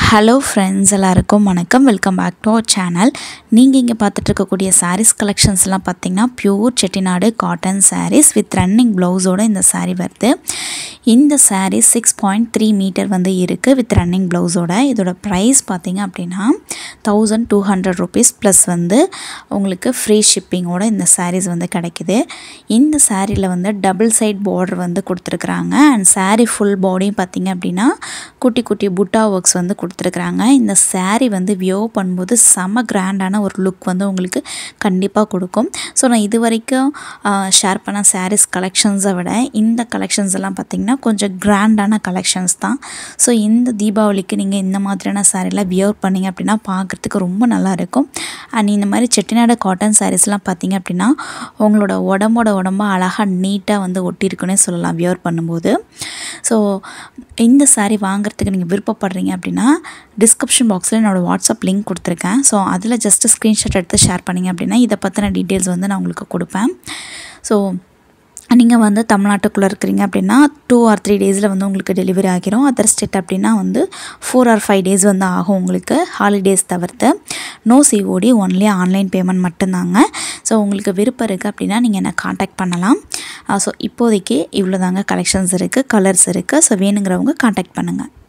hello friends எல்லாருக்கும் வணக்கம் welcome back to our channel நீங்கள் இங்கே பார்த்துட்டு இருக்கக்கூடிய சாரீஸ் கலெக்ஷன்ஸ்லாம் பார்த்தீங்கன்னா pure Chettinad cotton sarees with running ப்ளவுஸோட இந்த saree வருது இந்த saree six point three meter வந்து இருக்குது வித் ரன்னிங் ப்ளவுஸோட இதோட ப்ரைஸ் பார்த்தீங்க அப்படின்னா thousand two hundred rupees plus வந்து உங்களுக்கு ஃப்ரீ ஷிப்பிங்கோட இந்த sarees வந்து கிடைக்குது இந்த சாரியில் வந்து டபுள் சைட் பார்டர் வந்து கொடுத்துருக்குறாங்க அண்ட் saree ஃபுல் பாடியும் பார்த்தீங்க அப்படின்னா குட்டி குட்டி புட்டா ஒர்க்ஸ் வந்து கொடுத்துருக்குறாங்க இந்த saree வந்து வியோ பண்ணும்போது செம கிராண்டான ஒரு லுக் வந்து உங்களுக்கு கண்டிப்பாக கொடுக்கும் ஸோ நான் இது வரைக்கும் ஷேர் பண்ண sarees கலெக்ஷன்ஸை விட இந்த கலெக்ஷன்ஸ் எல்லாம் பார்த்தீங்கன்னா கொஞ்சம் கிராண்டான கலெக்ஷன்ஸ் தான் ஸோ இந்த தீபாவளிக்கு நீங்கள் இந்த மாதிரியான சாரீலாம் வியர் பண்ணீங்க அப்படின்னா பார்க்குறதுக்கு ரொம்ப நல்லா இருக்கும் அண்ட் இந்த மாதிரி செட்டிநாடு காட்டன் சாரீஸ்லாம் பார்த்தீங்க அப்படின்னா உங்களோட உடம்போட உடம்பா அழகாக நீட்டாக வந்து ஒட்டியிருக்குன்னே சொல்லலாம் வியர் பண்ணும்போது ஸோ இந்த saree வாங்குறதுக்கு நீங்கள் விருப்பப்படுறீங்க அப்படின்னா டிஸ்கிரிப்ஷன் பாக்ஸில் என்னோடய வாட்ஸ்அப் லிங்க் கொடுத்துருக்கேன் ஸோ அதில் ஜஸ்ட்டு ஸ்க்ரீன்ஷாட் எடுத்து ஷேர் பண்ணிங்க அப்படின்னா இதை பற்றின டீட்டெயில்ஸ் வந்து நான் உங்களுக்கு கொடுப்பேன் ஸோ நீங்கள் வந்து தமிழ்நாட்டுக்குள்ளே இருக்கிறீங்க அப்படின்னா டூ ஆர் த்ரீ டேஸில் வந்து உங்களுக்கு டெலிவரி ஆகிரும் அதர் ஸ்டேட் அப்படின்னா வந்து ஃபோர் ஆர் ஃபைவ் டேஸ் வந்து ஆகும் உங்களுக்கு ஹாலிடேஸ் தவிர்த்து no COD only online payment மட்டும்தாங்க ஸோ உங்களுக்கு விருப்பம் இருக்குது அப்படின்னா நீங்கள் என்னை காண்டாக்ட் பண்ணலாம் ஸோ இப்போதைக்கு இவ்வளோ தாங்க கலெக்ஷன்ஸ் இருக்குது கலர்ஸ் இருக்குது ஸோ வேணுங்கிறவங்க காண்டாக்ட் பண்ணுங்கள்